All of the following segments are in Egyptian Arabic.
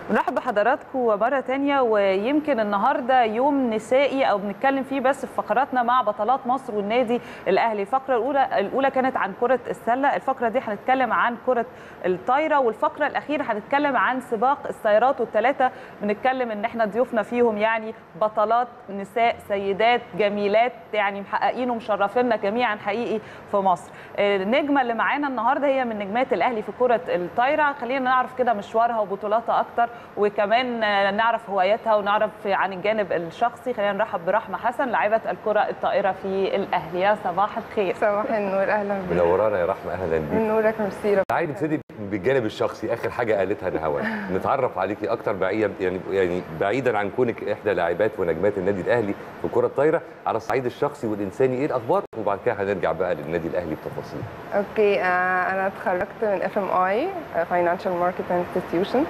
نرحب بحضراتكم مرة تانية ويمكن النهاردة يوم نسائي أو بنتكلم فيه بس في فقراتنا مع بطلات مصر والنادي الأهلي الفقرة الأولى الأولى كانت عن كرة السلة الفقرة دي هنتكلم عن كرة الطايرة والفقرة الأخيرة هنتكلم عن سباق السيارات والثلاثة بنتكلم إن احنا ضيوفنا فيهم يعني بطلات نساء سيدات جميلات يعني محققين ومشرفينا جميعا حقيقي في مصر النجمة اللي معانا النهاردة هي من نجمات الأهلي في كرة الطايرة خلينا نعرف كده مشوارها وبطولاتها أكتر وكمان نعرف هواياتها ونعرف عن الجانب الشخصي خلينا نرحب برحمه حسن لاعبه الكره الطائره في الاهلي يا صباح الخير صباح النور اهلا بك منورانا يا رحمه اهلا بيك من نورك ميرسي عايز نبتدي بالجانب الشخصي اخر حاجه قالتها نهاوند نتعرف عليكي اكتر بعيدا يعني يعني بعيدا عن كونك احدى لاعبات ونجمات النادي الاهلي في كره الطايره على الصعيد الشخصي والانساني ايه الاخبار وبعد كده هنرجع بقى للنادي الاهلي بتفاصيل اوكي آه انا اتخرجت من اف ام اي فاينانشال ماركت انستتيوشن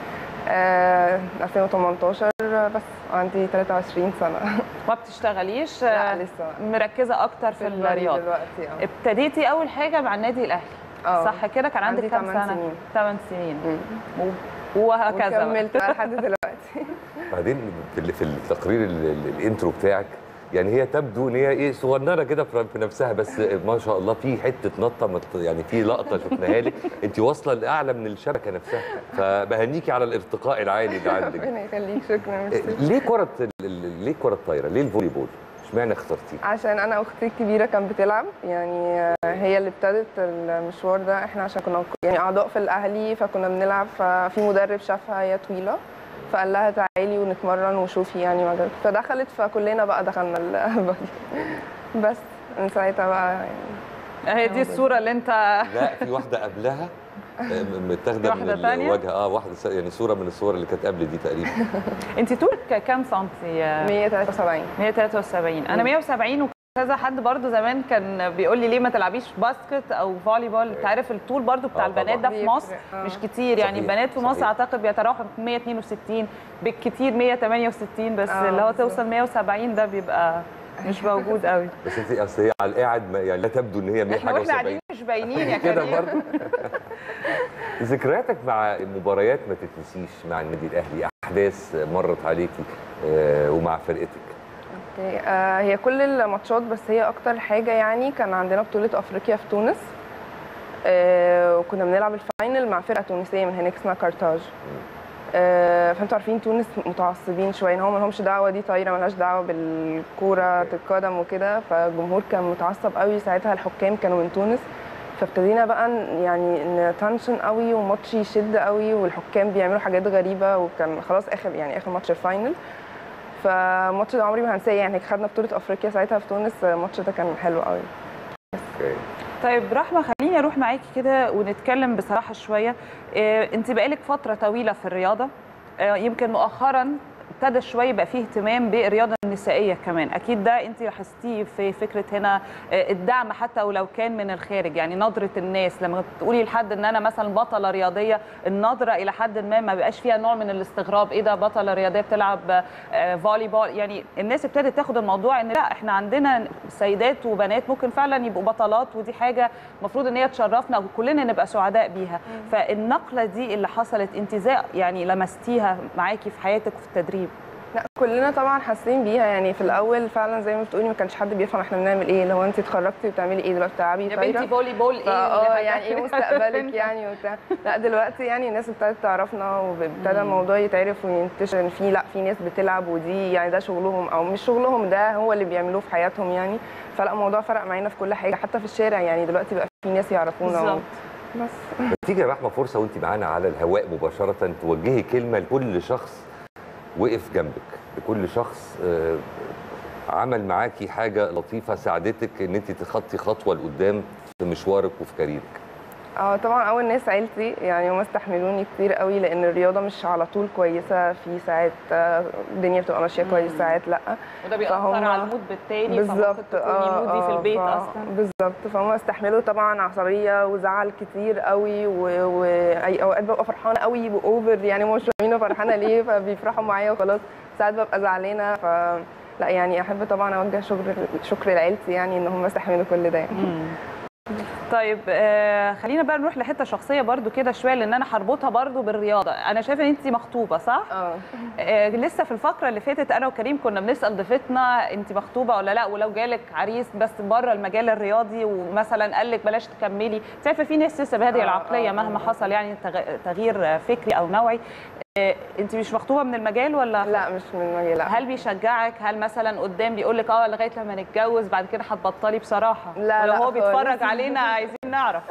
2018 بس عندي 23 سنه ما بتشتغليش لا لسه مركزه اكتر في, الرياضه دلوقتي اه ابتديتي اول حاجه مع النادي الاهلي اه صح كده كان عندك عندي كام 8 سنه سنين. 8 سنين مم. و- وهكذا بقى. وكملت بقى لحد دلوقتي بعدين في ال- في التقرير ال- ال- الانترو بتاعك يعني هي تبدو ان هي ايه صغننه كده في في نفسها بس ما شاء الله في حته نطه مت- يعني في لقطه شفناها لك انت واصله لاعلى من الشبكه نفسها فبهنيكي على الارتقاء العالي اللي عندك ربنا يخليك شكرا ميرسي ليه كره ال- ال- ليه كره الطايره ليه الفولي بول اشمعنى اخترتيه عشان انا اختي الكبيره كانت بتلعب يعني آه، هي اللي ابتدت المشوار ده احنا عشان كنا يعني اعضاء في الاهلي فكنا بنلعب ففي مدرب شافها هي طويله فقال لها تعالي ونتمرن وشوفي يعني مجال فدخلت فكلنا بقى دخلنا البادي بس من ساعتها بقى يعني هي دي الصوره اللي انت لا في واحده قبلها آه، متاخده في من واحدة تانية؟ الوجه اه واحده س- يعني صوره من الصور اللي كانت قبل دي تقريبا انت طولك كام سنتي 173 173 انا 170 وكذا حد برضو زمان كان بيقول لي ليه ما تلعبيش باسكت او فولي بول انت عارف الطول برضو بتاع آه البنات ده في بيفرق. مصر آه. مش كتير يعني صحيح، البنات في مصر صحيح. اعتقد بيتراوحوا من 162 بالكتير 168 بس آه، اللي هو بالظبط. توصل 170 ده بيبقى مش موجود قوي بس انت اصل هي على القاعد ما- يعني لا تبدو ان هي 100 احنا حاجه واحنا و70 قاعدين مش باينين يا كده كريم برضه ذكرياتك مع مباريات ما تتنسيش مع النادي الاهلي احداث مرت عليكي آه، ومع فرقتك اوكي آه هي كل الماتشات بس هي اكتر حاجه يعني كان عندنا بطوله افريقيا في تونس آه وكنا بنلعب الفاينل مع فرقه تونسيه من هناك اسمها كارتاج آه فانتوا عارفين تونس متعصبين شويه ان هو مالهمش دعوه دي طايره مالهاش دعوه بالكوره القدم وكده فالجمهور كان متعصب قوي ساعتها الحكام كانوا من تونس فابتدينا بقى ن- يعني نتنشن قوي وماتش يشد قوي والحكام بيعملوا حاجات غريبه وكان خلاص اخر يعني اخر ماتش الفاينل فالماتش ده عمري ما هنساه يعني خدنا بطوله افريقيا ساعتها في تونس الماتش ده كان حلو قوي اوكي طيب رحمه خليني اروح معاكي كده ونتكلم بصراحه شويه إيه انت بقالك فتره طويله في الرياضه آه، يمكن مؤخرا ابتدى شويه يبقى فيه اهتمام بالرياضه النسائيه كمان اكيد ده انت لاحظتيه في فكره هنا آه، الدعم حتى ولو كان من الخارج يعني نظره الناس لما بتقولي لحد ان انا مثلا بطله رياضيه النظره الى حد ما ما بقاش فيها نوع من الاستغراب ايه ده بطله رياضيه بتلعب آه، فولي بول يعني الناس ابتدت تاخد الموضوع ان لا احنا عندنا سيدات وبنات ممكن فعلا يبقوا بطلات ودي حاجه المفروض ان هي تشرفنا وكلنا نبقى سعداء بيها فالنقله دي اللي حصلت انت ازاي يعني لمستيها معاكي في حياتك وفي التدريب لا كلنا طبعا حاسين بيها يعني في الاول فعلا زي ما بتقولي ما كانش حد بيفهم احنا بنعمل ايه لو انت اتخرجتي وبتعملي ايه دلوقتي بتلعبي يا طايره بنتي فولي بول ايه اه اللي يعني ايه مستقبلك يعني وبتاع لا دلوقتي يعني الناس ابتدت تعرفنا وابتدى الموضوع يتعرف وينتشر ان في لا في ناس بتلعب ودي يعني ده شغلهم او مش شغلهم ده هو اللي بيعملوه في حياتهم يعني فلا الموضوع فرق معانا في كل حاجه حتى في الشارع يعني دلوقتي بقى في ناس يعرفونا بالظبط بس تيجي يا رحمه فرصه وانت معانا على الهواء مباشره توجهي كلمه لكل شخص وقف جنبك لكل شخص آه، عمل معاكي حاجه لطيفه ساعدتك ان انت تخطي خطوه لقدام في مشوارك وفي كاريرك اه طبعا اول ناس عيلتي يعني هم استحملوني كتير قوي لان الرياضه مش على طول كويسه في ساعات آه، الدنيا بتبقى ماشيه كويس ساعات لا وده بيأثر فهم- على المود بالتالي فممكن بالظبط تكوني مودي في البيت ف- اصلا بالظبط فهم استحملوا طبعا عصبيه وزعل كتير قوي واي اوقات ببقى فرحانه قوي باوفر يعني هم مش فاهمين أنا فرحانه ليه فبيفرحوا معايا وخلاص ساعات ببقى زعلانه ف لا يعني احب طبعا اوجه شكر شكر لعيلتي يعني ان هم استحملوا كل ده يعني. مم. طيب آه خلينا بقى نروح لحته شخصيه برضو كده شويه لان انا هربطها برضو بالرياضه انا شايفه ان انت مخطوبه صح اه آه لسه في الفقره اللي فاتت انا وكريم كنا بنسال ضيفتنا انت مخطوبه ولا لا ولو جالك عريس بس بره المجال الرياضي ومثلا قال لك بلاش تكملي أنت عارفه في ناس لسه بهذه آه، العقليه آه، مهما آه. حصل يعني تغ- تغيير فكري او نوعي آه انت مش مخطوبه من المجال ولا لا مش من المجال لا هل بيشجعك هل مثلا قدام بيقول لك اه لغايه لما نتجوز بعد كده هتبطلي بصراحه لا، ولو لا هو خالص. بيتفرج علينا عايزين نعرف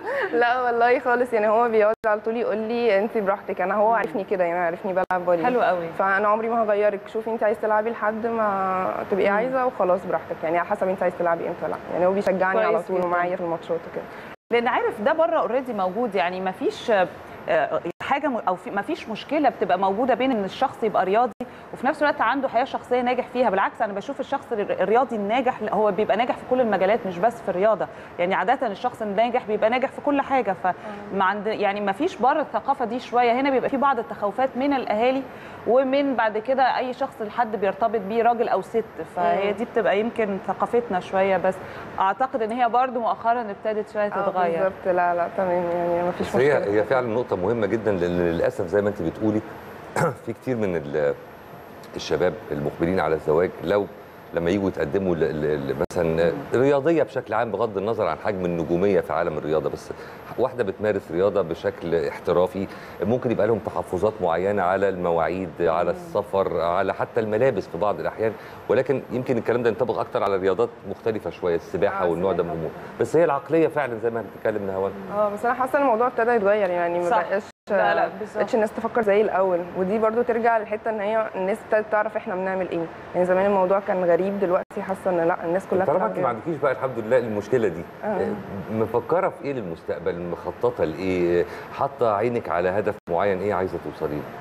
لا والله خالص يعني هو بيقعد على طول يقول لي انت براحتك انا هو عارفني كده يعني عارفني بلعب فولي حلو قوي فانا عمري ما هغيرك شوفي انت عايز تلعبي لحد ما تبقي مم. عايزه وخلاص براحتك يعني على حسب انت عايز تلعبي امتى لا يعني هو بيشجعني على كويس طول جداً. ومعايا في الماتشات وكده لان عارف ده بره اوريدي موجود يعني ما فيش حاجه م- او ما فيش مشكله بتبقى موجوده بين ان الشخص يبقى رياضي وفي نفس الوقت عنده حياه شخصيه ناجح فيها بالعكس انا بشوف الشخص الر- الرياضي الناجح لا، هو بيبقى ناجح في كل المجالات مش بس في الرياضه يعني عاده الشخص الناجح بيبقى ناجح في كل حاجه فما عند يعني ما فيش بره الثقافه دي شويه هنا بيبقى في بعض التخوفات من الاهالي ومن بعد كده اي شخص لحد بيرتبط بيه راجل او ست فهي مم. دي بتبقى يمكن ثقافتنا شويه بس اعتقد ان هي برضو مؤخرا ابتدت شويه اه تتغير بالظبط لا لا تمام يعني ما فيش بس هي مشكله هي فعلا نقطة مهمة جدا لأن للأسف زي ما أنت بتقولي في كتير من ال- الشباب المقبلين على الزواج لو لما يجوا يتقدموا ل- ل- ل- مثلا رياضيه بشكل عام بغض النظر عن حجم النجوميه في عالم الرياضه بس واحده بتمارس رياضه بشكل احترافي ممكن يبقى لهم تحفظات معينه على المواعيد على السفر على حتى الملابس في بعض الاحيان ولكن يمكن الكلام ده ينطبق اكتر على رياضات مختلفه شويه السباحه آه، والنوع ده من السباحة. الامور بس هي العقليه فعلا زي ما بتتكلم نهوان اه بس انا حاسه ان الموضوع ابتدى يتغير يعني ما صح. بقاش لا، لا، بالظبط. بقتش الناس تفكر زي الاول ودي برضو ترجع للحته ان هي الناس ابتدت تعرف احنا بنعمل ايه يعني زمان الموضوع كان غريب دلوقتي حاسه ان لا الناس كلها طالما بتلعب انت ما كده. عندكيش بقى الحمد لله المشكله دي آه. آه، مفكره في ايه للمستقبل مخططه لايه حاطه عينك على هدف معين ايه عايزه توصلي له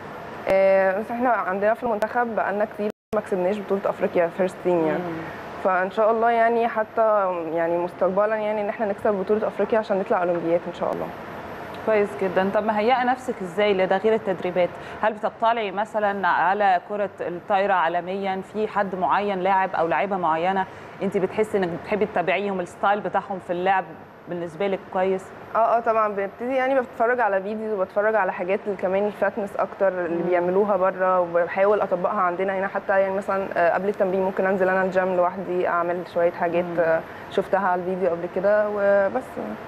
آه، بس احنا عندنا في المنتخب بقالنا كتير ما كسبناش بطوله افريقيا فيرست تيم يعني فان شاء الله يعني حتى يعني مستقبلا يعني ان احنا نكسب بطوله افريقيا عشان نطلع اولمبيات ان شاء الله كويس جدا طب مهيئه نفسك ازاي لده غير التدريبات هل بتطلعي مثلا على كره الطايره عالميا في حد معين لاعب او لاعيبه معينه انت بتحسي انك بتحبي تتابعيهم الستايل بتاعهم في اللعب بالنسبه لك كويس اه اه طبعا ببتدي يعني بتفرج على فيديوز وبتفرج على حاجات اللي كمان الفاتنس اكتر اللي بيعملوها بره وبحاول اطبقها عندنا هنا حتى يعني مثلا آه، قبل التمرين ممكن انزل انا الجيم لوحدي اعمل شويه حاجات آه، شفتها على الفيديو قبل كده وبس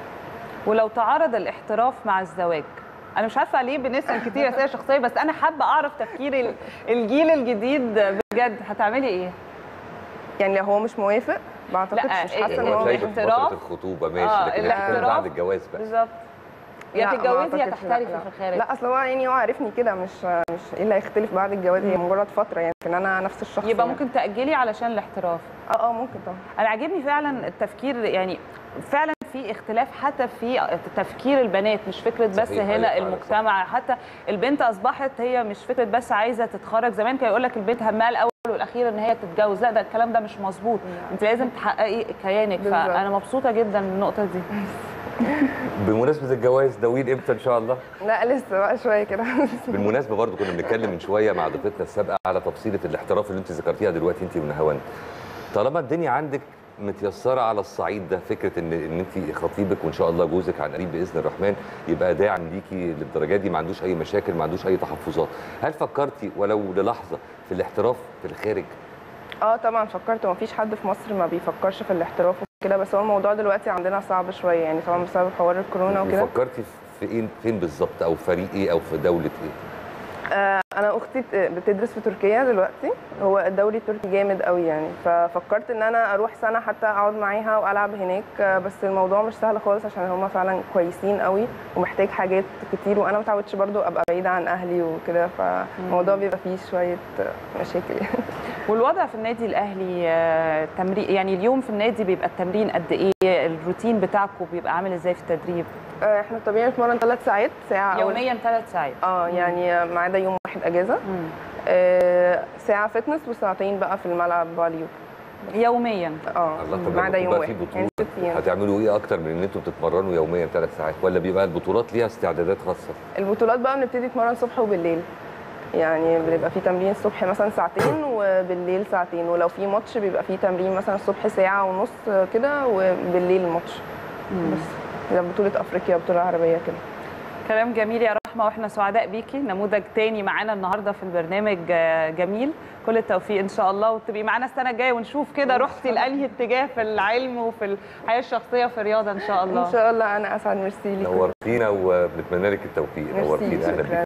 ولو تعارض الاحتراف مع الزواج انا مش عارفه ليه بنسال كتير اسئله شخصيه بس انا حابه اعرف تفكير ال- الجيل الجديد بجد هتعملي ايه يعني لو هو مش موافق ما اعتقدش لا، مش إيه، حاسه ان إيه، هو هو شايف شايف في الاحتراف؟ فتره الخطوبه ماشي آه، لكن احنا بنتكلم الاحتراف بعد الجواز بقى بالظبط يا لا، ما تتجوزي يا أعتقدش، لا، تحترفي لا. في الخارج لا اصل هو يعني هو عارفني كده مش مش ايه اللي هيختلف بعد الجواز هي مجرد فتره يعني لكن انا نفس الشخص يبقى يعني. ممكن تاجلي علشان الاحتراف اه اه ممكن طبعا انا عاجبني فعلا التفكير يعني فعلا في اختلاف حتى في تفكير البنات مش فكره بس صحيح، أيوة هنا فعلا، المجتمع حتى البنت اصبحت هي مش فكره بس عايزه تتخرج زمان كان يقول لك البنت همها الاول والاخير ان هي تتجوز لا ده الكلام ده مش مظبوط انت لازم تحققي كيانك بالظبط. فانا مبسوطه جدا من النقطه دي بمناسبه الجواز ناويين امتى ان شاء الله لا لسه بقى شويه كده بالمناسبه برضو كنا بنتكلم من شويه مع ضيفتنا السابقه على تفصيله الاحتراف اللي انت ذكرتيها دلوقتي انت ونهاوند طالما الدنيا عندك متيسره على الصعيد ده فكره ان ان انت خطيبك وان شاء الله جوزك عن قريب باذن الرحمن يبقى داعم ليكي للدرجه دي ما عندوش اي مشاكل ما عندوش اي تحفظات هل فكرتي ولو للحظه في الاحتراف في الخارج اه طبعا فكرت ومفيش حد في مصر ما بيفكرش في الاحتراف وكده بس هو الموضوع دلوقتي عندنا صعب شويه يعني طبعا بسبب حوار الكورونا وكده وفكرتي في ايه فين بالظبط او فريق ايه او في دوله ايه آه انا اختي بت- بتدرس في تركيا دلوقتي هو الدوري التركي جامد قوي يعني ففكرت ان انا اروح سنه حتى eقعد معاها والعب هناك آه، بس الموضوع مش سهل خالص عشان هما فعلا كويسين قوي ومحتاج حاجات كتير وانا متعودش برضو ابقى بعيده عن اهلي وكده فالموضوع بيبقى فيه شويه آه، مشاكل والوضع في النادي الاهلي آه، تمرين يعني اليوم في النادي بيبقى التمرين قد ايه الروتين بتاعكم بيبقى عامل ازاي في التدريب آه، احنا طبيعي نتمرن ثلاث ساعات ساعه أول- يوميا ثلاث ساعات اه يعني ما عدا يوم واحد اجازه مم. آه، ساعه فتنس وساعتين بقى في الملعب فاليو يوميا اه الله طب ما عدا لما يوم يبقى في واحد يعني بطوله ست ايام هتعملوا ايه اكتر من ان انتوا بتتمرنوا يوميا ثلاث ساعات ولا بيبقى البطولات ليها استعدادات خاصه البطولات بقى بنبتدي نتمرن صبح وبالليل يعني بيبقى في تمرين الصبح مثلا ساعتين وبالليل ساعتين ولو في ماتش بيبقى في تمرين مثلا الصبح ساعة ونص كده وبالليل الماتش بس ده بطوله افريقيا بطوله عربيه كده كلام جميل يا رحمه واحنا سعداء بيكي نموذج تاني معانا النهارده في البرنامج آه، جميل كل التوفيق ان شاء الله وتبقي معانا السنه الجايه ونشوف كده رحتي لانهي اتجاه في العلم وفي الحياه الشخصيه في الرياضه ان شاء الله ان شاء الله انا اسعد ميرسي ليكم نورتينا وبنتمنى لك التوفيق ميرسي، نورتينا اهلا بيك شكراً.